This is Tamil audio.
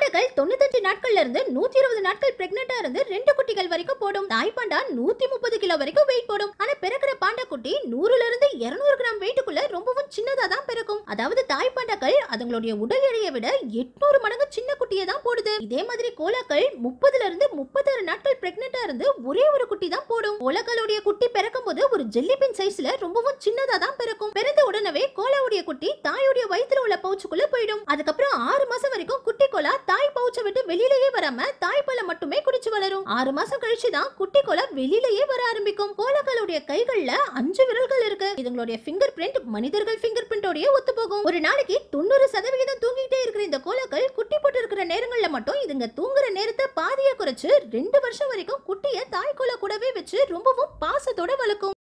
கோலங்கள் தொண்ணூத்தஞ்சு நாட்கள்ல இருந்து நூத்தி இருபது நாட்கள் பிரெக்னெண்டா இருந்து ரெண்டு குட்டிகள் வரைக்கும் போடும் தாய் பாண்டா நூத்தி முப்பது கிலோ வரைக்கும் வெயிட் போடும் ஆனா பிறக்கிற பாண்டா குட்டி நூறுல இருந்து இருநூறு கிராம் வெயிட்டுக்குள்ள ரொம்பவும் சின்னதா தான் பிறக்கும் அதாவது தாய் பாண்டாக்கள் அதுங்களுடைய உடல் எடையை விட எட்நூறு மடங்கு சின்ன குட்டியை தான் போடுது இதே மாதிரி கோலாக்கள் முப்பதுல இருந்து முப்பத்தாறு நாட்கள் பிரெக்னெண்டா இருந்து ஒரே ஒரு குட்டி தான் போடும் கோலாக்களுடைய குட்டி பிறக்கும் போது ஒரு ஜெல்லிபின் சைஸ்ல ரொம்பவும் சின்னதா தான் பிறக்கும் பிறந்த உடனே கோலாவுடைய குட்டி தாயுடைய வயித்துல உள்ள பவுச்சுக்குள்ள போயிடும் அதுக்கப்புறம் ஆறு மாசம் வரைக்கும் குட்டி கோலா தாய் பவுச்சை விட்டு வெளியிலேயே வராம தாய்ப்பாலை மட்டுமே குடிச்சு வளரும் ஆறு மாசம் கழிச்சு தான் குட்டி கோலா வெளியிலேயே வர ஆரம்பிக்கும் கோலாக்களுடைய கைகள்ல அஞ்சு விரல்கள் இருக்கு இதுங்களுடைய ஃபிங்கர் பிரிண்ட் மனிதர்கள் ஃபிங்கர் பிரிண்டோடய ஒத்து போகும் ஒரு நாளைக்கு தொண்ணூறு சதவிகிதம் தூங்கிட்டே இருக்கிற இந்த கோலாக்கள் குட்டி போட்டு இருக்கிற நேரங்கள்ல மட்டும் இதுங்க தூங்குற நேரத்தை பாதியா குறைச்சு ரெண்டு வருஷம் வரைக்கும் குட்டிய தாய் கோலா கூடவே வச்சு ரொம்பவும் பாசத்தோட வளர்க்கும்